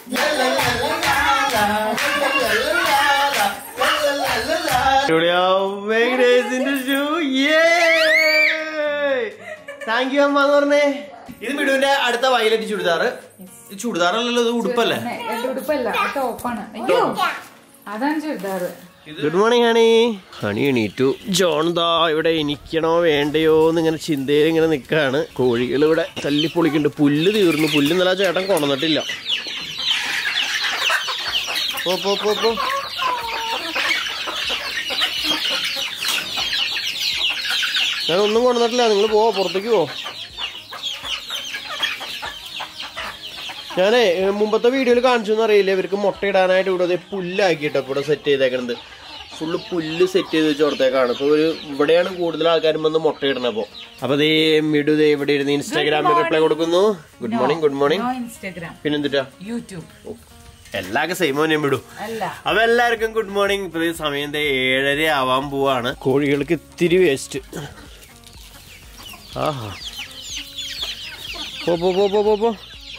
Thank you അമ്മ എന്ന് പറഞ്ഞേ ഇത് മിടുവിന്റെ അടുത്ത വയലറ്റ് ചുടിദാറ് ഇത് ചുടിദാറല്ലല്ലോ ഇത് ഉടുപ്പല്ലേ എന്റെ ഉടുപ്പല്ല ടോപ്പാണ് അയ്യോ അതാണ് churidar good morning honey honey എണീറ്റു ജോൺ ദാ ഇവിടെ എനിക്കണോ വേണ്ടയോ എന്ന് ഇങ്ങനെ ചിന്തയിൽ ഇങ്ങനെ നിൽക്കാണ് കോഴികൾ ഇവിടെ തല്ലിപ്പൊളിക്കുന്നുണ്ട് പുല്ല് തീർന്നു പുല്ല് ഇന്നലെ ആ ചേട്ടൻ കൊണ്ടുവന്നിട്ടില്ല പോ പോ പോ പോ ഞാൻ ഒന്നും കൊണ്ടുവന്നിട്ടില്ല നിങ്ങൾ പോ പുറത്തേക്ക് പോ ഞാനേ ഏ, മുമ്പത്തെ വീഡിയോയിൽ കാണിച്ചു അറിയില്ല ഇവർക്ക് മുട്ടയിടാനായിട്ട് ഇവിടെ ദേ പുല്ലാക്കിട്ടോ ഇവിടെ സെറ്റ് ചെയ്തേക്കണത് ഫുള്ള് പുല്ല് സെറ്റ് ചെയ്ത് വെച്ച് കൊടുത്തേക്കാണ് ഇപ്പൊ ഒരു ഇവിടെയാണ് കൂടുതൽ ആൾക്കാരും വന്ന് മുട്ടയിടണ അപ്പൊ അപ്പൊ ദേ മിഡു ദേ ഇവിടെ ഇരുന്ന് ഇൻസ്റ്റാഗ്രാമിൽ റിപ്ലൈ കൊടുക്കുന്നു good morning good morning no Instagram പിന്നെന്തുട്ടാ യൂട്യൂബ് എല്ലാവർക്കും സെയിം തന്നെ വിടൂ അല്ല അപ്പൊ എല്ലാവർക്കും ഗുഡ് മോർണിംഗ് ഇപ്പൊ ഈ സമയം ദേ ഏഴര ആവാൻ പോവാണ് കോഴികൾക്ക് ഇത്തിരി വേസ്റ്റ് ആഹാ പോ പോ പോ പോ പോ പോ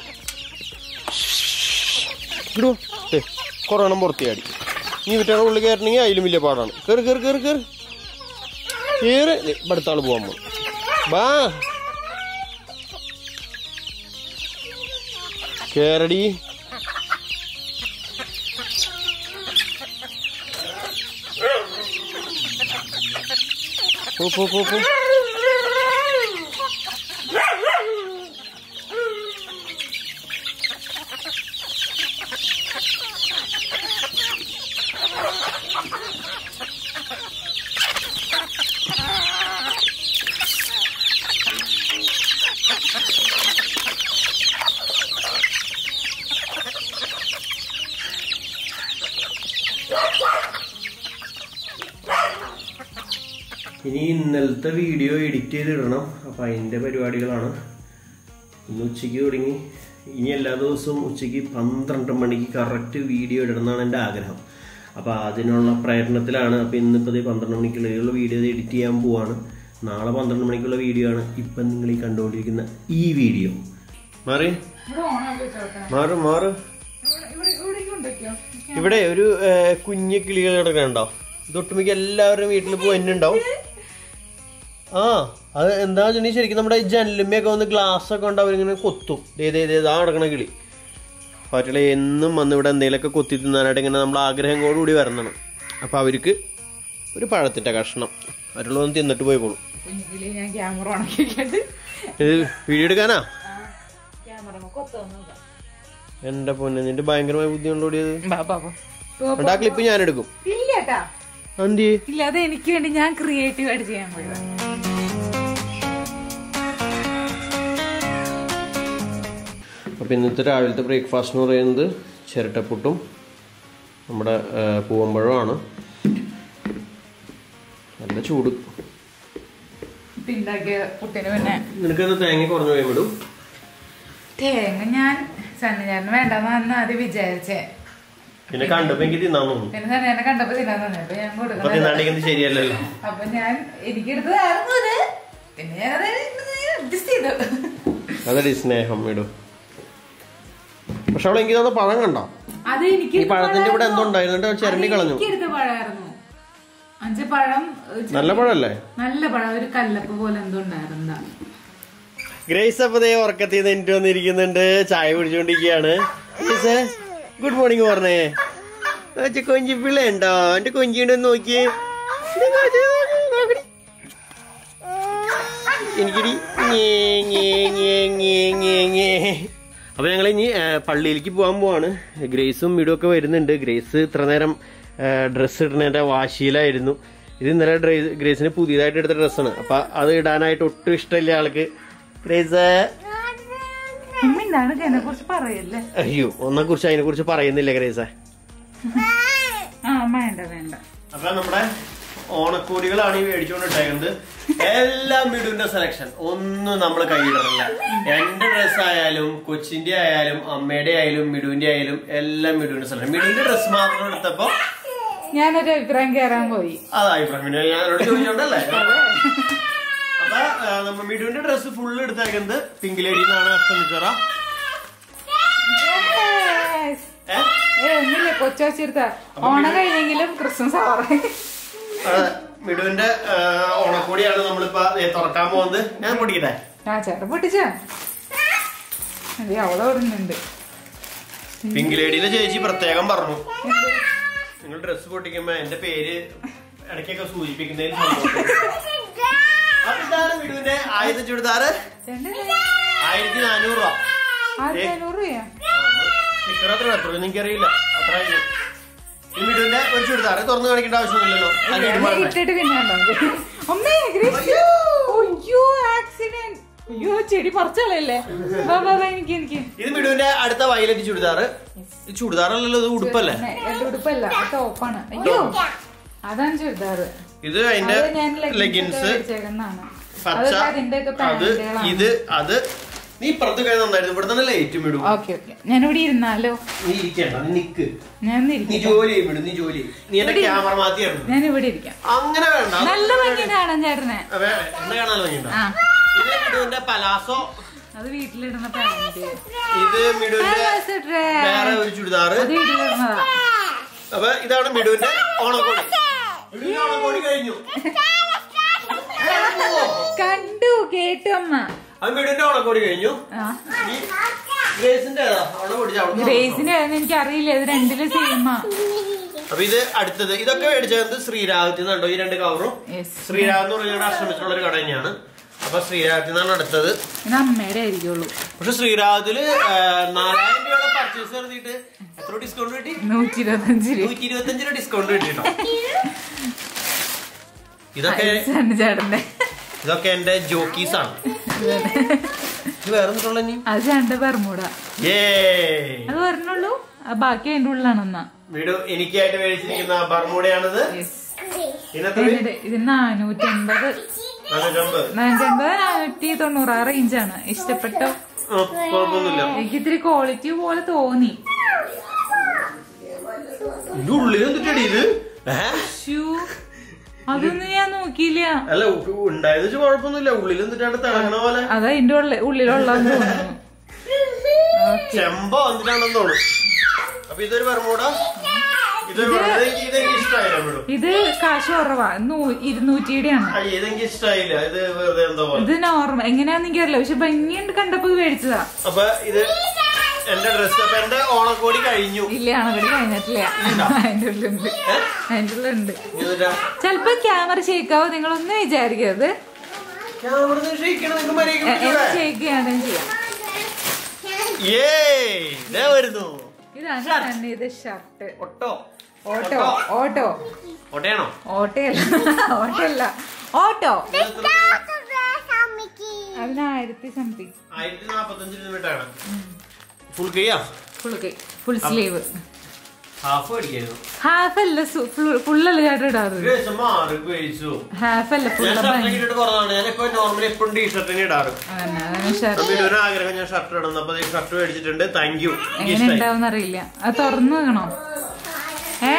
ഇടൂ ഏ കൊറോണം പുറത്തിയാടി നീ വിറ്റാണ് ഉള്ളിൽ കയറണമെങ്കിൽ അതിലും വലിയ പാടാണ് കയറി കയറി കയറി കയറി കയറി ഇവിടുത്തെ ആള് പോവാൻ പോകും ബാ കേറടി പോ പോ പോ പോ ഇനി ഇന്നലത്തെ വീഡിയോ എഡിറ്റ് ചെയ്തിടണം അപ്പം അതിൻ്റെ പരിപാടികളാണ് ഇന്ന് ഉച്ചയ്ക്ക് തുടങ്ങി ഇനി എല്ലാ ദിവസവും ഉച്ചയ്ക്ക് പന്ത്രണ്ട് മണിക്ക് കറക്റ്റ് വീഡിയോ ഇടണം എന്നാണ് എൻ്റെ ആഗ്രഹം അപ്പോൾ അതിനുള്ള പ്രയത്നത്തിലാണ് അപ്പോൾ ഇന്നിപ്പോൾ ഇത് പന്ത്രണ്ട് മണിക്കുള്ള വീഡിയോ എഡിറ്റ് ചെയ്യാൻ പോവാണ് നാളെ പന്ത്രണ്ട് മണിക്കുള്ള വീഡിയോ ആണ് ഇപ്പം നിങ്ങൾ ഈ കണ്ടുകൊണ്ടിരിക്കുന്ന ഈ വീഡിയോ മാറി ഇവിടെ ഓണാക്കി വെച്ചോട്ടെ മാറ് മാറ് ഇവിടെ ഇവിടെ ഇവിടെ കൊണ്ടുവയ്ക്കോ ഇവിടെ ഒരു ഏർ, കുഞ്ഞ് കിളികൾ കിടക്കണുണ്ടോ ഇതൊട്ടുമിക്ക എല്ലാവരുടെയും വീട്ടിൽ പോയിട്ടുണ്ടാവും ആ അത് എന്താ വെച്ചിട്ടുണ്ടെങ്കിൽ ശരിക്കും നമ്മുടെ ജനലുമ്മയൊക്കെ വന്ന് ഗ്ലാസ് ഒക്കെ ഉണ്ട് അവരിങ്ങനെ കൊത്തും ദേ ദേ ദേ ദാ കിടക്കണ കിളി പാറ്റുള്ള എന്നും വന്ന് ഇവിടെ എന്തെങ്കിലുമൊക്കെ കൊത്തി തിന്നാനായിട്ട് ഇങ്ങനെ നമ്മൾ ആഗ്രഹങ്ങളോടുകൂടി വരണം അപ്പോൾ അവർക്ക് ഒരു പഴത്തിൻ്റെ കഷ്ണം അവരുള്ള വന്ന് തിന്നിട്ട് പോയിക്കോളും കുഞ്ഞിക്കിളി ഞാൻ ക്യാമറ ഉണക്കി വെക്കണ്ട് ഇത് വീഡിയോ എടുക്കാനാ ക്യാമറ കൊത്തൊന്നുമില്ല എൻ്റെ പൊന്നെ നിന്റെ ഭയങ്കരമായ ബുദ്ധിമുട്ടോടിയത് ബാ ബാ ബാ ആ ക്ലിപ്പ് ഞാൻ എടുക്കും ഇല്ല കേട്ടാ എന്തി ഇല്ല അത് എനിക്ക് വേണ്ടി ഞാൻ ക്രിയേറ്റീവ് ആയിട്ട് ചെയ്യാൻ പോയതാ അപ്പോൾ ഇന്നത്തെ രാവിലത്തെ ബ്രേക്ക്ഫാസ്റ്റ് എന്ന് പറയുന്നത് ചിരട്ടപ്പുട്ടും നമ്മുടെ ആ, പൂവമ്പഴമാണ് നല്ല ചൂട് ഇപ്പൊ ഉണ്ടാക്കിയ പുട്ടിന് പിന്നെ നിനക്കത് തേങ്ങ കുറഞ്ഞു പോയി വിടും തേങ്ങ ഞാൻ സണ്ണിചാരന് വേണ്ടെന്നാണ് ആദ്യം വിചാരിച്ചേ പിന്നെ കണ്ടപ്പോ എനിക്ക് തിന്നാൻ തോന്നുന്നു പിന്നെ സണ്ണിചാരനെ കണ്ടപ്പോ തിന്നാൻ തന്നെ അപ്പൊ ഞാൻ അപ്പൊ കൊടുക്കുന്നത് തിന്നാണ്ടിരിക്കുന്നത് ശരിയല്ലല്ലോ അപ്പൊ ഞാൻ എനിക്കെടുത്തതായിരുന്നു ഇത് പിന്നെ ഞാനത് അഡ്ജസ്റ്റ് ചെയ്തു അതടി സ്നേഹം വിടും പക്ഷെ അവളെ എനിക്ക് തോന്നുന്ന പഴം കണ്ടോ അത് എനിക്ക് ഈ പഴത്തിന്റെ ഇവിടെ എന്തോ ഉണ്ടായിരുന്നു ചിരണ്ടി കളഞ്ഞു എടുത്ത പഴമായിരുന്നു അഞ്ച് പഴം ഏഹ്, ചെറിയ- നല്ല പഴല്ലേ നല്ല പഴം ഒരു കല്ലപ്പ് പോലെ എന്തോ ഉണ്ടായിരുന്ന ഗ്രേസ് അപ്പൊ ദേ ഉറക്കത്തിൽ നിന്ന് എനിക്ക് വന്നിരിക്കുന്നുണ്ട് ചായ കുടിച്ചോണ്ടിരിക്കുകയാണ് ഗുഡ് മോർണിംഗ് പറഞ്ഞേ കൊഞ്ചി കൊഞ്ചി പിള്ള ഉണ്ടോ എന്റെ കൊഞ്ചി ഉണ്ടോ നോക്കിയേ എനിക്കിടി ഞേ, ഞേ, ഞേ, ഞേ, ഞേ, ഞേ. അപ്പൊ ഞങ്ങൾ ഇനി ആ, പള്ളിയിലേക്ക് പോകാൻ പോവാണ് ഗ്രേസും വീടും ഒക്കെ വരുന്നുണ്ട് ഗ്രേസ് ഇത്ര നേരം ഡ്രസ്സ് ഇടുന്നതിന്റെ വാശിയിലായിരുന്നു ഇത് ഇന്നലെ ഡ്രേ- ഗ്രേസിന് പുതിയതായിട്ട് എടുത്ത ഡ്രസ്സാണ് അപ്പൊ അത് ഇടാനായിട്ട് ഒട്ടും ഇഷ്ടമില്ല ആൾക്ക് ഗ്രേസ് എന്താണ് ഇതിനെ കുറിച്ച് പറയല്ലേ അയ്യോ ഒന്നെ കുറിച്ച് അതിനെ കുറിച്ച് പറയുന്നില്ല ഗ്രേസ ആ വേണ്ട വേണ്ട അപ്പൊ നമ്മുടെ ഓണക്കോടികളാണ് ഈ മേടിച്ചുകൊണ്ടിട്ടേക്കുന്നത് എല്ലാം മിടുവിന്റെ സെലക്ഷൻ ഒന്നും നമ്മൾ കൈയിടണില്ല എന്റെ ഡ്രസ് ആയാലും കൊച്ചിന്റെ ആയാലും അമ്മയുടെ ആയാലും മിടുവിന്റെ ആയാലും എല്ലാം മിടുവിന്റെ സെലക്ഷൻ മിടുവിന്റെ ഡ്രസ് മാത്രം എടുത്തപ്പോ ഞാനൊരു അഭിപ്രായം കയറാൻ പോയി അതായി പിന്നെ ഞാനോട് ചോദിച്ചോണ്ടല്ലേ അപ്പൊ ആ, നമ്മ മിടുവിന്റെ ഡ്രസ് ഫുള്ള് എടുത്തേക്കുന്നത് പിങ്ക് ലേഡി എന്നാണ് അഷ്ടമിച്ചറ Yes. കൊച്ചുവച്ചെടുത്ത ഓണം കഴിഞ്ഞെങ്കിലും ക്രിസ്മസ് ആവാറായി അതെ മിടുവിന്റെ ആ, ഓണക്കോടിയാണ് നമ്മളിപ്പോ ദേ തുറക്കാൻ പോകുന്നത് ഞാൻ പൊടിക്കട്ടെ ആ ചേട്ടൻ പൊട്ടിച്ച അതെ അവളെ ഓടുന്നുണ്ട് പിങ്ക് ലേഡിയിലെ ചേച്ചി പ്രത്യേകം പറഞ്ഞു നിങ്ങൾ ഡ്രസ് പൊട്ടിക്കുമ്പോ എന്റെ പേര് ഇടയ്ക്കൊക്കെ സൂചിപ്പിക്കുന്നതിൽ സന്തോഷം. അപ്പൊ ഇതാണ് മിടുവിന്റെ ആയിരത്തി ചുരിദാറ് ആയിരത്തി നാനൂറ് രൂപ ആയിരത്തി അഞ്ഞൂറ് രൂപയാ സ്റ്റിക്കർ അത്ര എത്ര എനിക്കറിയില്ല അത്ര ആയിരിക്കും. ഈ മിടുവിന്റെ ഒരു ചുരിദാർ തുറന്നു കാണിക്കേണ്ട ആവശ്യമൊന്നുമില്ലല്ലോ അത് ഇടുമ്പോൾ ഇട്ടിട്ട് പിന്നെ കണ്ടോ? അമ്മേ ഗ്രേസി. അയ്യോ ആക്സിഡന്റ് അയ്യോ ചെടി പറിച്ചളയല്ലേ വാ വാ വാ, എനിക്ക് എനിക്ക് ഇത് മിടുവിന്റെ അടുത്ത വയലറ്റ് ചുരിദാറ് ഇത് ചുരിദാറല്ലല്ലോ ഇത് ഉടുപ്പല്ലേ പിന്നെ എന്റെ ഉടുപ്പല്ല ടോപ്പാണ് അയ്യോ അതാണ് ചുരിദാറ് ഇത് അതിന്റെ അത് ഞാൻ ലെഗിൻസ് വെച്ചേക്കുന്നതാണ് പച്ച അതൊക്കെ അതിന്റെയൊക്കെ അത് പാന്റുകളാണ് ഇത് അത് നീ ഇപ്പുറത്ത് കഴിഞ്ഞ നന്നായിരുന്നു ഇവിടെ തന്നെ ലൈറ്റ് വിടും ഓക്കെ ഓക്കെ ഞാനിവിടെ ഇരുന്നാലോ നീ ഇരിക്കണ്ട നീ നിക്ക് ഞാൻ നീ ഇരിക്കാം ജോലി ചെയ്യും വിടും നീ ജോലി ചെയ്യും. നീ എന്റെ ക്യാമറ മാറ്റിയാണ് ഞാൻ ഇവിടെ ഇരിക്കാം അങ്ങനെ വേണ്ട നല്ല ഭംഗി കാണാൻ ചേട്ടനെ അതെ, എന്നെ കാണാൻ തുടങ്ങിയിട്ടുണ്ടോ ആ ഇത് മിടുവിന്റെ പലാസോ അത് വീട്ടിലിടുന്ന പാന്റ് ഇത് മിടുവിന്റെ വേറെ ഒരു ചുരിദാറ് അത് വീട്ടിലിടുന്നതാ അപ്പൊ ഇതാണ് മിടുവിന്റെ ഓണക്കോടി മിടുവിന്റെ ഓണക്കോടി കഴിഞ്ഞു കണ്ടു കേട്ടു അമ്മ അത് മിടുവിന്റെ ഓണക്കോടി കഴിഞ്ഞു ആ ഈ ഗ്രേസിന്റെ ഏതാ ഓണം പൊടിച്ച അവിടെ ഗ്രേസിന്റെ എനിക്ക് അറിയില്ല ഇത് രണ്ടിലും സെയിമാ അപ്പൊ ഇത് അടുത്തത് ഇതൊക്കെ മേടിച്ചത് ശ്രീരാഗത്തിൽ നിന്നുണ്ടോ ഈ രണ്ട് കവറും യെസ് ശ്രീരാഗ് എന്ന് പറഞ്ഞ ഞങ്ങളുടെ ആശ്രമത്തിലുള്ള ഒരു കട തന്നെയാണ് അപ്പൊ ശ്രീരാഗത്തിൽ നിന്നാണ് അടുത്തത് ഇത് അമ്മയുടെ ആയിരിക്കുള്ളൂ പക്ഷെ ശ്രീരാഗത്തില് ആ, നാലായിരം രൂപയുടെ പർച്ചേസ് നടത്തിയിട്ട് എത്ര ഡിസ്കൗണ്ട് കിട്ടി നൂറ്റി ഇരുപത്തഞ്ച് രൂപ നൂറ്റി ഇരുപത്തഞ്ച് രൂപ ഡിസ്കൗണ്ട് കിട്ടിട്ടോ ഇതൊക്കെ അയച്ചാണ് ചേട്ടന്റെ ഇതൊക്കെ എന്റെ ജോക്കീസ് ആണ് ഇത് വേറെ എന്തുള്ള ഇനി അത് ചേട്ടന്റെ ബർമൂട ഏ അത് പറഞ്ഞുള്ളൂ ആ ബാക്കി അതിന്റെ ഉള്ളിലാണെന്നാ വീട് എനിക്കായിട്ട് മേടിച്ചിരിക്കുന്ന ബർമൂടയാണിത് യെസ് ഇന്നത്തെ എന്നിട്ട് ഇത് നാനൂറ്റമ്പത് നാനൂറ്റമ്പത് നാനൂറ്റമ്പത് നാനൂറ്റി തൊണ്ണൂറ് ആ റേഞ്ചാണ് ഇഷ്ടപ്പെട്ടോ ആ, കുഴപ്പമൊന്നുമില്ല എനിക്ക് ഇത്തിരി ക്വാളിറ്റി പോലെ തോന്നി ഇതിന്റെ ഉള്ളിൽ എന്തിട്ടടി ഇത് ഏ? ഷൂ അതൊന്നും ഞാൻ നോക്കിയില്ല അല്ല ഉ- ഉണ്ടായത് വെച്ച് കുഴപ്പമൊന്നുമില്ല ഉള്ളിൽ എന്തിട്ടാണ് തിളങ്ങണ പോലെ അത് അതിന്റെ ഉള്ളിൽ ഉള്ളിലുള്ളതെന്ന് തോന്നുന്നു ചെമ്പ വന്നിട്ടാണെന്ന് തോന്നുന്നു അപ്പൊ ഇതൊരു ബർമൂട ഇതൊരു ബർമൂഡ. ഇതെനിക്ക് ഇതെനിക്ക് ഇഷ്ടമായില്ല വീടും ഇത് കാശ് കുറവാ നൂ- ഇരുന്നൂറ്റിയുടെയാണ് അയ്യ ഇതെനിക്ക് ഇഷ്ടമായില്ല ഇത് വെറുതെ എന്തോ പോലെ ഇത് നോർമൽ എങ്ങനെയാന്ന് എനിക്കറിയില്ല പക്ഷെ ഭംഗിയുണ്ട് കണ്ടപ്പോ ഇത് മേടിച്ചതാ അപ്പൊ ഇത് എന്റെ ഡ്രസ് അപ്പൊ എന്റെ ഓണക്കോടി കഴിഞ്ഞു ഇല്ല അണകടി കഴിഞ്ഞിട്ടില്ല അതിന്റെ ഉള്ളിലുണ്ട് അതിന്റെ ഉള്ളിലുണ്ട് എന്നിട്ടാ ചെലപ്പോ ക്യാമറ ഷേക്കാവോ നിങ്ങളൊന്നും വിചാരിക്കരുത് ക്യാമറ ക്ഷയിക്കണം നിങ്ങൾക്ക് മര്യാദയ്ക്ക് എ- പിടിച്ചൂടെ? എന്നെ ഷേക്ക് ചെയ്യാനും ചെയ്യാം ഏയ് ഇതേ വരുന്നു ഇതാണ് തന്നെ ഇത് ഷർട്ട് ഒട്ടോ ഓട്ടോ ഓട്ടോ ഒട്ടയാണോ ഓട്ടയല്ല ഓട്ടയല്ല ഓട്ടോ അതിന് ആയിരത്തി സംതിങ് ആയിരത്തി നാപ്പത്തഞ്ച് രൂപയാണ് ഫുൾ കൈയാ ഫുൾ ഫുൾ സ്ലീവ് ഹാഫ് അടിക്കായിരുന്നു ഹാഫ് അല്ല ഫുള്ളല്ല ചേട്ടൻ ഇടാറ് ഒരു ദിവസം മാറി കഴിച്ചു ഹാഫ് അല്ല ഫുൾ ഞാൻ ഷർട്ട് ഇട്ടിട്ട് കുറവാണ് ഞാനിപ്പോ നോർമലി എപ്പോഴും ടീ ഷർട്ടിന് ഇടാറ് അതാണ് ഷർട്ട് അപ്പൊ ഇതൊരു ആഗ്രഹം ഞാൻ ഷർട്ട് ഇടുന്നു അപ്പൊ ഈ ഷർട്ട് മേടിച്ചിട്ടുണ്ട് താങ്ക് യു എനിക്ക് എങ്ങനെ ഇഷ്ടമായി ഉണ്ടാവും അറിയില്ല അത് തുറന്നു വെക്കണോ ഏ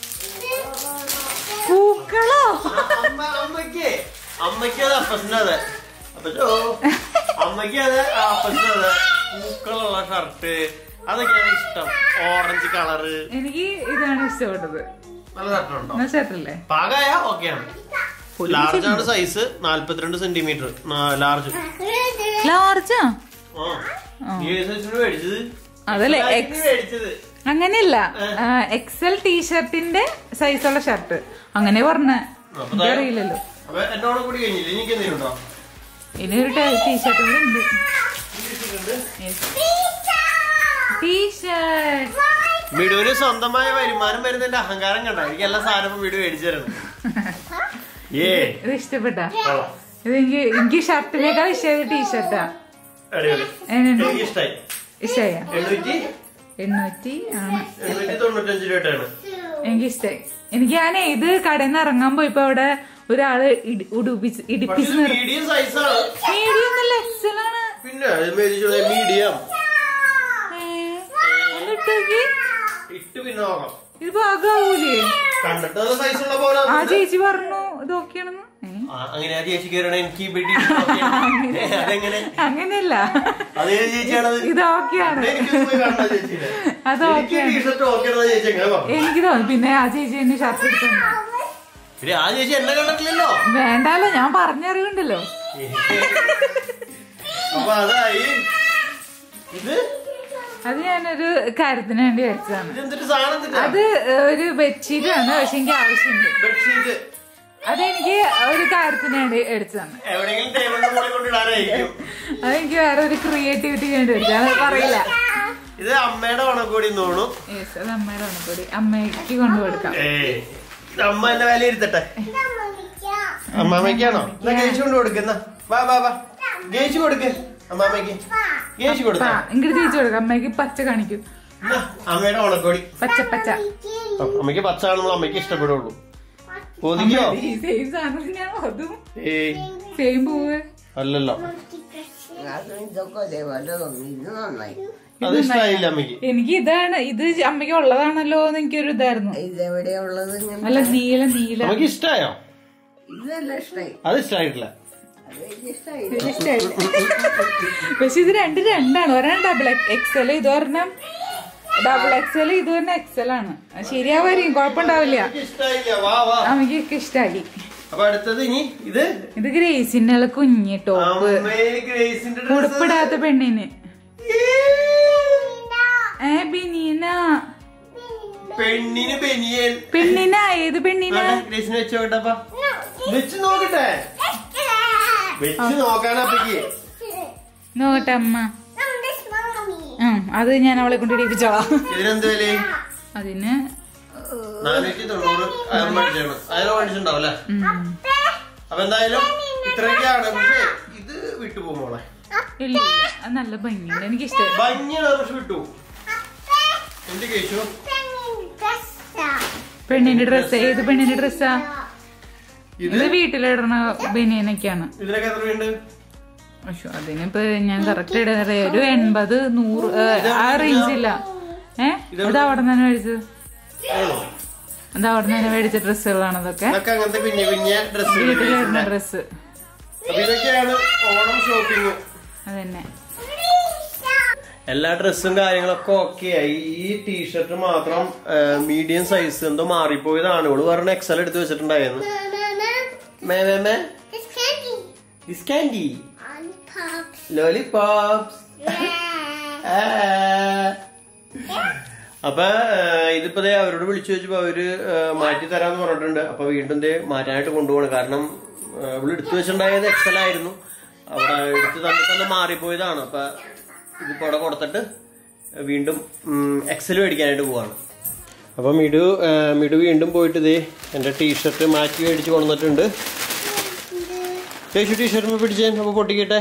പൂക്കളോ അമ്മ അമ്മയ്ക്ക് അമ്മയ്ക്ക് അത് അപ്പസിന്റെ അതെ അപ്പച്ചോ അമ്മയ്ക്ക് അത് അപ്പസിന്റെ അതെ പൂക്കളുള്ള ഷർട്ട് അതൊക്കെയാണ് ഇഷ്ടം ഓറഞ്ച് കളറ് എനിക്ക് ഇതാണ് ഇഷ്ടപ്പെട്ടത് നല്ല ഷർട്ടുണ്ടോ എന്നാ ഷർട്ടല്ലേ പാകായ ഓക്കെയാണ് ലാർജ് ആണ് സൈസ് നാല്പത്തിരണ്ട് സെന്റിമീറ്റർ ലാർജ് ലാർജാ ആ ഈ സൈസിന് മേടിച്ചത് അതല്ലേ ഇതിന് എക്സ് മേടിച്ചത് അങ്ങനെയല്ല എക്സൽ ടീഷർട്ടിന്റെ സൈസുള്ള ഷർട്ട് അങ്ങനെ പറഞ്ഞ അപ്പൊ എനിക്കറിയില്ലല്ലോ അപ്പൊ എന്റെ ഓണം കൂടി കഴിഞ്ഞില്ല എനിക്ക് എന്തെങ്കിലും ഉണ്ടോ ഇനി ഒരു ടീഷർട്ട് കൂടെ ഉണ്ട് ടീഷർട്ട് മിടുവിന് സ്വന്തമായ വരുമാനം വരുന്നതിന്റെ അഹങ്കാരം കണ്ട എനിക്ക് എല്ലാ സാധനവും വീട് മേടിച്ചു തരണം ഏ ഇത് ഇഷ്ടപ്പെട്ട കൊള്ളാം. ഇത് എനിക്ക് എനിക്ക് ഷർട്ടിനേക്കാൾ ഇഷ്ടമായത് ടീഷർട്ടാ അടിപൊളി എങ്ങനെയുണ്ട് എനിക്ക് ഇഷ്ടായി ഇഷ്ടമായ എണ്ണൂറ്റി എണ്ണൂറ്റി ആണ് എണ്ണൂറ്റി തൊണ്ണൂറ്റഞ്ച് രൂപയാണ് എനിക്ക് ഇഷ്ടായി എനിക്ക് ഞാനേ ഇത് കടയിൽ നിന്ന് ഇറങ്ങാൻ പോയപ്പോ അവിടെ ഒരാള് ഇടി- ഉടുപ്പിച്ച് ഇടിപ്പിച്ച് പക്ഷെ നിർത്തി മീഡിയം സൈസാണ് മീഡിയം നല്ല എക്സൽ ആണ് പിന്നെ മീഡിയം എന്നിട്ടേക്ക് ഇട്ട് പിന്നെ നോക്കാം ഇത് പാകാവൂലേ കണ്ടിട്ട് നല്ല സൈസ് ഉള്ള പോലെ ആ ചേച്ചി പറഞ്ഞു ഇത് ഓക്കെയാണെന്ന് ഏ? ആ, അങ്ങനെ ആ ചേച്ചി കയറണ എനിക്ക് ഈ ബെഡി അതെങ്ങനെ അങ്ങനെയല്ല അത് ഏത് ചേച്ചിയാണത് ഇത് ഓക്കെയാണ് എനിക്കൊന്ന് പോയി കാണണം ചേച്ചിയുടെ. അത് എനിക്ക് ടീഷർട്ട് ഓക്കെ ആണെന്ന് ചേച്ചി എങ്ങനെ പറഞ്ഞു എനിക്ക് തോന്നി പിന്നെ ആ ചേച്ചി എന്നെ ഷർട്ട് എടുത്തു പിന്നെ ആ ചേച്ചി എന്നെ കണ്ടിട്ടില്ലല്ലോ വേണ്ടാലോ ഞാൻ പറഞ്ഞറിവുണ്ടല്ലോ അപ്പൊ അതായി ഇത് അത് ഞാനൊരു കാര്യത്തിന് വേണ്ടി വെച്ചതാണ് ഇതെന്തൊരു സാധനം എന്തിട്ടാ? അത് ഒരു ബെഡ്ഷീറ്റ് ആണ് പക്ഷെ എനിക്ക് ആവശ്യമുണ്ട് ബെഡ്ഷീറ്റ് അതെനിക്ക് ഒരു കാര്യത്തിന് വേണ്ടി എടുത്തതാണ് എവിടെയെങ്കിലും ടേബിളിന്റെ മുകളിൽ കൊണ്ടിടാനായിരിക്കും അതെനിക്ക് വേറെ ഒരു ക്രിയേറ്റിവിറ്റി വേണ്ടി എടുത്തതാണ് അത് പറയില്ല ഇത് അമ്മയുടെ ഉണക്കൂടി തോണു Yes, അത് അമ്മയുടെ ഉണക്കൊടി അമ്മയ്ക്ക് കൊണ്ടു കൊടുക്കാം ഏ ഇത് അമ്മ എന്നെ വില ഇരുത്തട്ടെ അമ്മാമ്മയ്ക്കാണോ എന്നാ ഗേച്ച് കൊണ്ട് കൊടുക്കുന്ന വാ വാ വാ ഗേച്ച് കൊടുക്ക് അമ്മാമ്മയ്ക്ക് ഗേച്ച് ആ കൊടുക്ക ഇങ്ങോട്ട് തിരിച്ചു കൊടുക്കാം അമ്മയ്ക്ക് പച്ച കാണിക്കും അമ്മയുടെ ഉണക്കോടി പച്ച പച്ച അമ്മയ്ക്ക് പച്ച കാണുമ്പോൾ അമ്മയ്ക്ക് ഇഷ്ടപ്പെടുള്ളൂ ഒതുങ്ങിയോ ഈ സെയിം സാധനം ഞാൻ അതും ഏയ് സെയിം പൂവ് അല്ലല്ലോ അത് ഇതൊക്കെ ഒരേ പോലെ തോന്നി ഇത് നന്നായി അത് ഇഷ്ടമായില്ല അമ്മയ്ക്ക് എനിക്ക് ഇതാണ് ഇത് അമ്മയ്ക്ക് ഉള്ളതാണല്ലോ എന്ന് എനിക്കൊരു ഇതായിരുന്നു ഇതെവിടെയാ ഉള്ളത് ഇങ്ങനെ നല്ല നീല നീല അമ്മയ്ക്ക് ഇഷ്ടമായോ ഇതെല്ലാം ഇഷ്ടായി അത് ഇഷ്ടമായിട്ടില്ല അത് എനിക്ക് ഇഷ്ടായി ഇഷ്ടായി പക്ഷെ ഇത് രണ്ട് രണ്ടാണ് ഒരെണ്ണം ഡബിൾ എക്സൽ ഇത് ഒരെണ്ണം ഡബിൾ എക്സൽ ഇത് ഒരെണ്ണം എക്സൽ ആണ് അത് ശരിയാവായിരിക്കും കുഴപ്പമുണ്ടാവില്ല എനിക്ക് ഇഷ്ടമായില്ല വാ വാ അമ്മയ്ക്ക് ഇഷ്ടായി അപ്പൊ അടുത്തത് ഇനി ഇത് ഇത് ഗ്രേസിന്റെ കുഞ്ഞ് ടോപ്പ് അമ്മേ ഗ്രേസിന്റെ ഡ്രസ് ഉടുപ്പിടാത്ത പെണ്ണിന് ഏ ബിനീന പെണ്ണിന് പെനിയൻ പെണ്ണിന ഏത് പെണ്ണിന ഗ്രേസിന് വെച്ച് നോക്കട്ടപ്പാ വെച്ച് നോക്കട്ടെ വെച്ച് നോക്കാനപ്പക്ക് നോട്ടെ അമ്മ ഉം, അത് ഞാൻ അവളെ കൊണ്ട് ഇടിപ്പിച്ചോളാം ഇതിനെന്ത് വില അതിന് നാനൂറ്റി തൊണ്ണൂറ് അയാൾ മേടിച്ചാണ് അയാൾ മേടിച്ചിട്ടുണ്ടാവും അല്ലെ ഉം, അപ്പൊ എന്തായാലും ഇത്രയൊക്കെയാണ് പക്ഷേ ഇത് വിട്ടുപോകും മോളെ ഇല്ല ഇല്ല, അത് നല്ല ഭംഗിയുണ്ട് എനിക്ക് ഇഷ്ടമായി ഭംഗിയാണ് പക്ഷെ വിട്ടു എന്ത് കഴിച്ചു പെണ്ണിന്റെ ഡ്രസ്സ് ഏത് പെണ്ണിന്റെ ഡ്രസ്സാ ഇത് ഇത് വീട്ടിലിടണ ബനിയനൊക്കെയാണ് ഇതിനൊക്കെ എത്ര വേണ്ട പക്ഷെ അതിനിപ്പോ ഞാൻ കറക്റ്റ് ഇടാറ് ഒരു എൺപത് നൂറ് ഏ, ആ റേഞ്ച് ഇല്ല ഏ ഇത് അവിടെ തന്നെ മേടിച്ചത് അത് അവിടെ തന്നെ മേടിച്ച ഡ്രസ്സുകളാണ് അതൊക്കെ ഇതൊക്കെ അങ്ങനത്തെ കുഞ്ഞു കുഞ്ഞ ഡ്രസ്സുകൾ വീട്ടിലിടുന്ന ഡ്രസ്സ് അപ്പൊ ഇതൊക്കെയാണ് ഓണം ഷോപ്പിംഗ് അതന്നെ എല്ലാ ഡ്രസ്സും കാര്യങ്ങളൊക്കെ ഓക്കെ ആയി ഈ ടീഷർട്ട് മാത്രം മീഡിയം സൈസ് എന്തോ മാറിപ്പോയതാണ് ഇവള് പറഞ്ഞ എക്സൽ എടുത്ത് വെച്ചിട്ടുണ്ടായിരുന്നു മേ മേ മേ This candy. Lollipops. അപ്പൊ ഏഹ്, ഇതിപ്പോ ദേ അവരോട് വിളിച്ചു വെച്ചപ്പോ അവര് ഏഹ്, മാറ്റി തരാന്ന് പറഞ്ഞിട്ടുണ്ട് അപ്പൊ വീണ്ടും ദേ മാറ്റാനായിട്ട് കൊണ്ടുപോകണം കാരണം ഏഹ്, ഇവള് എടുത്തു വെച്ചിട്ടുണ്ടായത് എക്സൽ ആയിരുന്നു അവിടെ എടുത്ത് തന്നെ തന്നെ മാറിപ്പോയതാണ് അപ്പൊ ഇതിപ്പോ അവിടെ കൊടുത്തിട്ട് വീണ്ടും എക്സൽ മേടിക്കാനായിട്ട് പോവാണ് അപ്പൊ മിഡു ഏഹ്, മിഡു വീണ്ടും പോയിട്ട് ഇതേ എന്റെ ടീഷർട്ട് മാറ്റി മേടിച്ച് കൊണ്ടുവന്നിട്ടുണ്ട് ചേച്ചി ടീഷർട്ട് പിടിച്ചേ അപ്പൊ പൊട്ടിക്കട്ടെ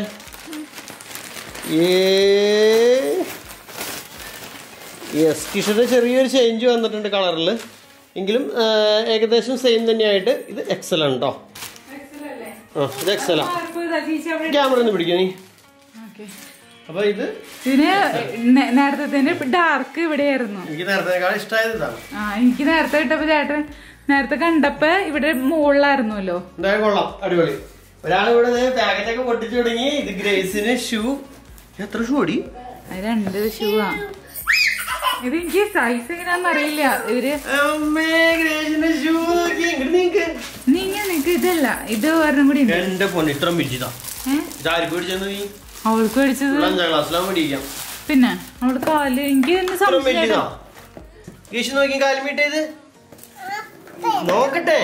യെസ് ടീഷർട്ട് ചെറിയൊരു ചേഞ്ച് വന്നിട്ടുണ്ട് കളറിൽ എങ്കിലും ആ, ഏകദേശം സെയിം തന്നെയായിട്ട് ഇത് എക്സൽ ആണ് കേട്ടോ ആ ഇത് എക്സലാ ക്യാമറ ഒന്ന് പിടിക്കാം നീ അപ്പൊ ഇത് ഇതിന് നേ- നേരത്തെ ഡാർക്ക് ഇവിടെയായിരുന്നു എനിക്ക് നേരത്തെ ഇഷ്ടമായത് ഇതാണ് ആ എനിക്ക് നേരത്തെ കിട്ടപ്പോ ചേട്ടൻ നേരത്തെ കണ്ടപ്പോ ഇവിടെ മുകളിലായിരുന്നല്ലോ എന്തായാലും കൊള്ളാം അടിപൊളി ഒരാൾ ഇവിടെ പാക്കറ്റ് ഒക്കെ പൊട്ടിച്ചു തുടങ്ങി ഇത് ഗ്രേസിന് ഷൂ എത്ര ഷൂ അടി അത് രണ്ട് ഷൂ ആ ഇത് എനിക്ക് സൈസ് എങ്ങനെയാന്ന് അറിയില്ല ഇവര് അമ്മേ ഗ്രേസിന്റെ ഷൂ നോക്കി ഇങ്ങോട്ട് നീക്ക് നീങ്ങ നിനക്ക് ഇതല്ല ഇത് ഒരെണ്ണം കൂടി ഉണ്ട് എന്റെ പൊന്ന് ഇത്ര മിച്ചിതാ ഏ ഇതാർക്ക് പിടിച്ചെന്ന് നീ അവൾക്ക് മേടിച്ചത് ഇവിടെ അഞ്ചാം ക്ലാസ്സിലാ മേടിക്കാം പിന്നെ അവള് കാല് എനിക്ക് തന്നെ ഇത്ര സംശയം മിച്ചിതാ യേശു നോക്കി കാൽമീട്ടേത് നോക്കട്ടെ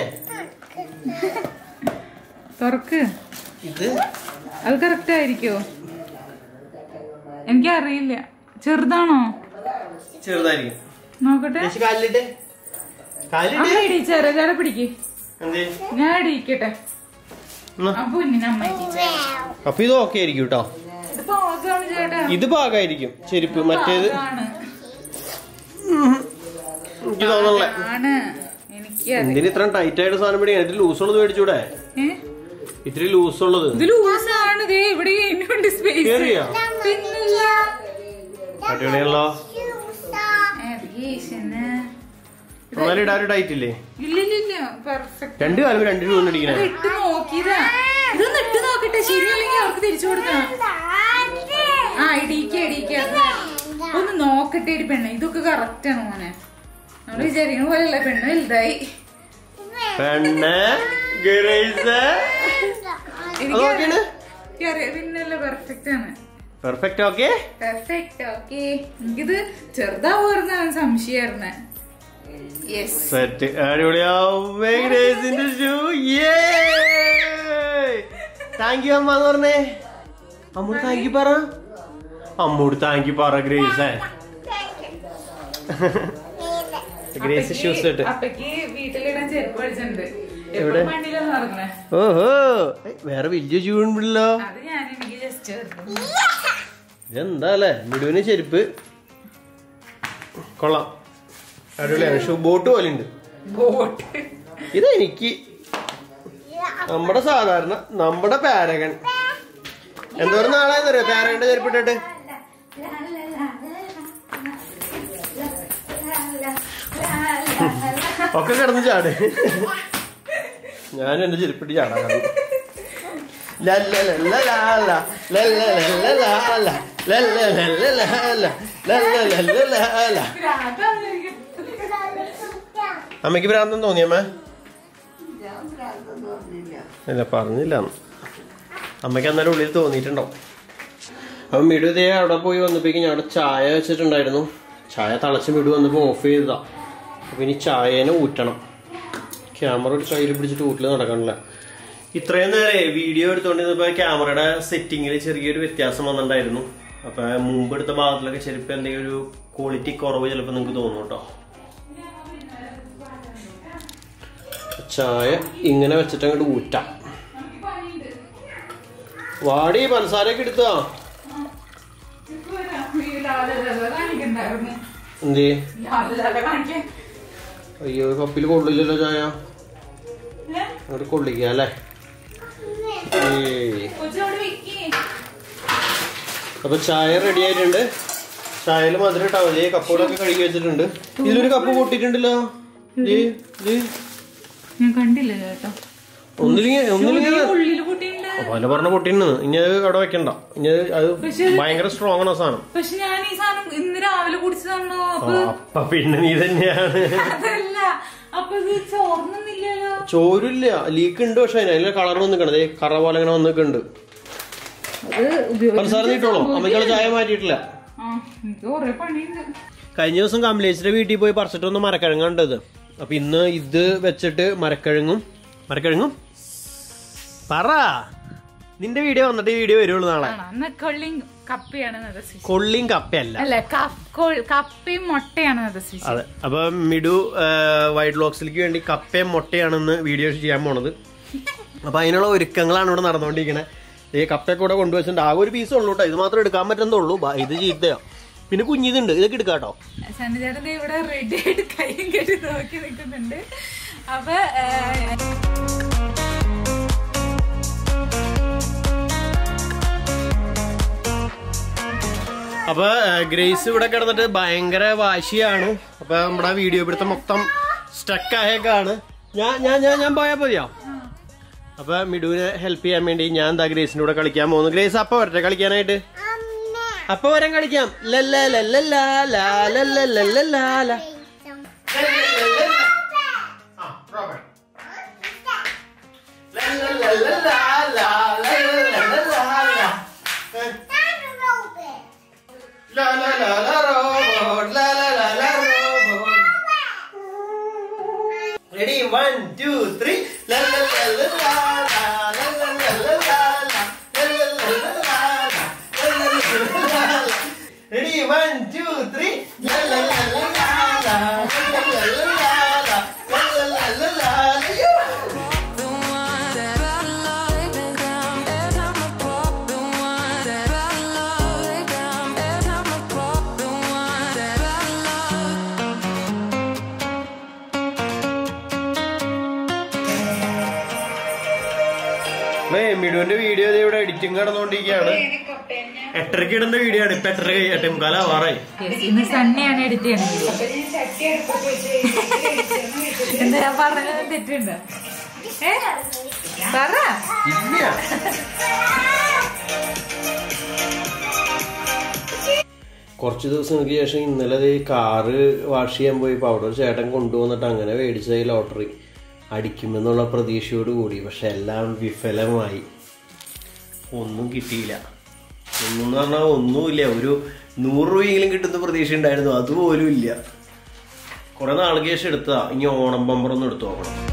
തുറക്ക് ഇത് അത് കറക്റ്റ് ആയിരിക്കോ എനിക്കറിയില്ല ചെറുതാണോ ചെറുതായിരിക്കും നോക്കട്ടെ യേശു കാലിലിട്ടെ കാലിലിട്ട് അമ്മ ഇടിച്ചേരെ ചേട്ടാ പിടിക്ക് എന്തേ ഞാൻ ഇടിക്കട്ടെ എന്നാ. അപ്പൊ ഇന്നിനെ അമ്മ ഇടിച്ചേ അപ്പൊ ഇത് ഓക്കെ ആയിരിക്കും കേട്ടോ ഇത് പാകാണ് ചേട്ടാ ഇത് പാകായിരിക്കും ചെരുപ്പ് മറ്റേത് പാകാണ്. എനിക്ക് തോന്നണല്ലേ ആണ് എനിക്ക് എന്തിന് ഇത്ര ടൈറ്റ് ആയിട്ട് സാധനം മേടിക്കാൻ ഇത് ലൂസ് ഉള്ളത് മേടിച്ചൂടെ ഏ? ഇത്തിരി ലൂസ് ഉള്ളത് ഇത് ലൂസാണ് ദേ ഇവിടെ ഇതിനുണ്ട് സ്പേസ് കേറിയോ പിന്നില്ല അടിപൊളിയാണല്ലോ എന്നാലും ഇടാൻ ടൈറ്റ് ഇല്ലേ ഇല്ല ഇല്ല ഇല്ല പെർഫെക്റ്റ് രണ്ട് കാലം രണ്ട് രൂപ ഇടിക്കണേ അത് ഇട്ട് നോക്കിയതാ ഇതൊന്ന് ഇട്ട് നോക്കട്ടെ ശരിയല്ലെങ്കിൽ അവർക്ക് തിരിച്ചു കൊടുക്കണം ആ ഇടിക്ക ഇടിക്ക ഒന്ന് നോക്കട്ടെ ഒരു പെണ്ണ് ഇതൊക്കെ കറക്റ്റ് ആണ് മോനെ നമ്മൾ വിചാരിക്കുന്ന പോലെയല്ല പെണ്ണ് വലുതായി പെണ്ണ് ഗ്രേസ് നോക്കിയാണ് എനിക്കറിയാം പിന്നല്ല പെർഫെക്റ്റ് ആണ് പെർഫെക്റ്റ് ഓക്കെ പെർഫെക്റ്റ് ഓക്കെ എനിക്കിത് ചെറുതാവുമായിരുന്നാണ് സംശയമായിരുന്നെ യെസ് സെറ്റ് അടിപൊളിയാവേ ഗ്രേസിന്റെ ഷൂ താങ്ക് യു അമ്മ എന്ന് പറഞ്ഞേ അമ്മോട് താങ്ക് യു പറ അമ്മോട് താങ്ക് യു പറ ഗ്രേസ് ഗ്രേസ് ഷൂസ് ഇട്ട് അപ്പക്ക് വീട്ടിലിടാൻ ചെരുപ്പ് പഠിച്ചിട്ടുണ്ട് എവിടെ? എവിടെ വണ്ടിയിലാണ് നടക്കണേ ഓഹോ ഏയ്, വേറെ വലിയ ഷൂ ഉണ്ടല്ലോ അത് ഞാൻ എനിക്ക് ജസ്റ്റ് ഇതെന്താ അല്ലേ മിടുവിന് ചെരുപ്പ് കൊള്ളാം അടിപൊളിയാണ് ഷൂ ബോട്ട് പോലെ ഉണ്ട് ബോട്ട് ഇതെനിക്ക് നമ്മുടെ സാധാരണ നമ്മുടെ പാരകൻ എന്തോരം നാളായെന്നറിയോ പാരകന്റെ ചെരുപ്പിട്ടിട്ട് ഒക്കെ കിടന്ന് ചാട് ഞാൻ എന്റെ ചെരുപ്പിട്ട് ചാടാൻ കാണും ലല്ലലല്ലലാല, ലല്ലലല്ലലാല, ലല്ലലല്ലലാല, ലല്ലലല്ലലാല. അമ്മയ്ക്ക് ഭ്രാന്തം തോന്നിയമ്മ ഇല്ല പറഞ്ഞില്ല അന്ന്. അമ്മയ്ക്ക് അന്നേരം ഉള്ളിൽ തോന്നിയിട്ടുണ്ടാവും അപ്പം മിടു ഇതേ അവിടെ പോയി വന്നപ്പോഴേക്കും ഞാൻ അവിടെ ചായ വെച്ചിട്ടുണ്ടായിരുന്നു ചായ തിളച്ച് മിടു വന്നപ്പോ ഓഫ് ചെയ്തതാ അപ്പൊ ഇനി ചായേനെ ഊറ്റണം ക്യാമറ ഒരു കയ്യിൽ പിടിച്ചിട്ട് ഊട്ടിൽ നടക്കണില്ല ഇത്രയും നേരെ വീഡിയോ എടുത്തോണ്ടിരുന്നപ്പോ ക്യാമറയുടെ സെറ്റിങ്ങിൽ ചെറിയൊരു വ്യത്യാസം വന്നിട്ടുണ്ടായിരുന്നു അപ്പൊ മുമ്പ് എടുത്ത ഭാഗത്തിലൊക്കെ ചിലപ്പോ എന്തെങ്കിലും ഒരു ക്വാളിറ്റി കുറവ് ചിലപ്പോ നിങ്ങൾക്ക് തോന്നും കേട്ടോ ചായ ഇങ്ങനെ വെച്ചിട്ട് അങ്ങോട്ട് ഊറ്റാം വാടി പഞ്ചസാരയൊക്കെ എടുത്താ എന്തേ അയ്യോ കപ്പിൽ കൊള്ളില്ലല്ലോ ചായ അങ്ങോട്ട് കൊള്ളിക്കുക അല്ലേ ഏയ്. അപ്പൊ ചായ റെഡി ആയിട്ടുണ്ട് ചായയിൽ മധുരം ഇട്ടാ മതി കപ്പോടൊക്കെ കഴുകി വെച്ചിട്ടുണ്ട് ഇതിലൊരു കപ്പ് പൊട്ടിയിട്ടുണ്ടല്ലോ ദേ, ദേ. ഞാൻ കണ്ടില്ല ചേട്ടാ ഒന്നില്ലെങ്കിൽ ഒന്നില്ലെങ്കിൽ ഉള്ളില് പൊട്ടിയിട്ടുണ്ട് പല പറഞ്ഞ പൊട്ടിന്ന് ഇനി അത് അവിടെ വെക്കണ്ട ഇനി അത് അത് ഭയങ്കര സ്ട്രോങ് ആണ് ആ സാധനം പക്ഷെ ഞാൻ ഈ സാധനം ഇന്ന് രാവിലെ കുടിച്ചതാണോ ആ, അപ്പൊ അപ്പൊ പിന്നെ നീ തന്നെയാണ് അതല്ല അപ്പൊ ഇത് ചോർന്നില്ലല്ലോ ചോരില്ല ലീക്ക് ഉണ്ട് പക്ഷെ അതിന് കളർ വന്നിക്കണത് കറ പോലെ ഇങ്ങനെ വന്നിട്ടുണ്ട് അത് ഉപയോഗിച്ച് പഞ്ചസാര നീട്ടോളൂ അമ്മയ്ക്കുള്ള ചായ മാറ്റിയിട്ടില്ല ആ എനിക്ക് കൊറേ പണിയുണ്ട് കഴിഞ്ഞ ദിവസം കമലേച്ചിന്റെ വീട്ടിൽ പോയി പറിച്ചിട്ട് ഒന്ന് മരക്കിഴങ്ങ് കണ്ടത് അപ്പൊ ഇന്ന് ഇത് വെച്ചിട്ട് മരക്കിഴങ്ങും മരക്കിഴങ്ങും പറ നിന്റെ വീഡിയോ വന്നിട്ട് ഈ വീഡിയോ വരുള്ളൂ നാളെ ആണോ എന്നാ കൊള്ളിയും കപ്പയാണ് നിർദ്ദേശിച്ചത് കൊള്ളിയും കപ്പയല്ല അല്ല കപ്പ്- കൊ- കപ്പയും മുട്ടയാണ് നിർദ്ദേശിച്ചത് അതെ അപ്പൊ മിഡു വൈറ്റ് ലോക്സിലേക്ക് വേണ്ടി കപ്പയും മുട്ടയാണെന്ന് വീഡിയോ ചെയ്യാൻ പോണത് അപ്പൊ അതിനുള്ള ഒരുക്കങ്ങളാണ് ഇവിടെ നടന്നുകൊണ്ടിരിക്കണേ ഈ കപ്പയൊക്കെ ഇവിടെ കൊണ്ടുവച്ചിട്ടുണ്ട് ആകെ ഒരു പീസ് ഉള്ളൂ കേട്ടോ ഇത് മാത്രം എടുക്കാൻ പറ്റുന്നുള്ളൂ ബാ, ഇത് ചീത്തയോ പിന്നെ കുഞ്ഞിതുണ്ട് ഇതൊക്കെ എടുക്കാം കേട്ടോ സന്നിചേട്ടൻ ഇവിടെ റെഡി ആയിട്ട് കൈയും കെട്ടി നോക്കി നിൽക്കുന്നുണ്ട് അപ്പൊ ഏഹ്, അപ്പൊ ഏഹ്, ഗ്രേസ് ഇവിടെ കിടന്നിട്ട് ഭയങ്കര വാശിയാണ് അപ്പൊ നമ്മുടെ വീഡിയോ ഇവിടുത്തെ മൊത്തം സ്റ്റക്ക് ആയേക്കാണ് ഞാൻ ഞാൻ ഞാൻ ഞാൻ പോയാ മതിയോ അപ്പൊ മിഡുവിനെ ഹെൽപ്പ് ചെയ്യാൻ വേണ്ടി ഞാൻ എന്താ ഗ്രേസിന്റെ കൂടെ കളിക്കാൻ പോകുന്നു ഗ്രേസ് അപ്പൊ വരട്ടെ കളിക്കാനായിട്ട് അപ്പൊ വരാൻ കളിക്കാം ലല്ല ലല്ല ലാ ലാ ലല്ല ലല്ല ലാ ലാ. La la la la robot, la la la la robot. Ready, one, two, three. La la la la la la, la la la la la la, la la la la la la, la la la la la la. Ready, one, two, three. La la la la la la, la la la la la la, la la la la la la. The one that I love lay down every time I pop. The one that I love lay down every time I pop. The one that I love. ഏയ് മിടുവിന്റെ video ഇവിടെ editing നടന്നുകൊണ്ടിരിക്കുകയാണ് കപ്പേനെ എട്ടരക്ക് ഇടുന്ന video ആണ് ഇപ്പൊ എട്ടര കഴിയട്ടെ മുക്കാല ആവാറായി Yes, ഇന്ന് സണ്ണിയാണ് എഡിറ്റ് ചെയ്യുന്നത് എന്താ ഞാൻ പറഞ്ഞത് തെറ്റുണ്ടോ ഏ പറ ഇല്ല കുറച്ച് ദിവസങ്ങൾക്ക് ശേഷം ഇന്നലെ ദേ കാറ് വാഷ് ചെയ്യാൻ പോയപ്പോൾ അവിടെ ഒരു ചേട്ടൻ കൊണ്ടുവന്നിട്ട് അങ്ങനെ മേടിച്ച ലോട്ടറി അടിക്കുമെന്നുള്ള പ്രതീക്ഷയോട് കൂടി പക്ഷെ എല്ലാം വിഫലമായി ഒന്നും കിട്ടിയില്ല ഒന്നും എന്ന് പറഞ്ഞാൽ ഒന്നുമില്ല ഒരു നൂറ് രൂപയെങ്കിലും കിട്ടുന്ന പ്രതീക്ഷ ഉണ്ടായിരുന്നു അതുപോലും ഇല്ല കുറെ നാൾക്ക് ശേഷം എടുത്തതാ ഇനി ഓണം ബമ്പറൊന്നും എടുത്തു നോക്കണം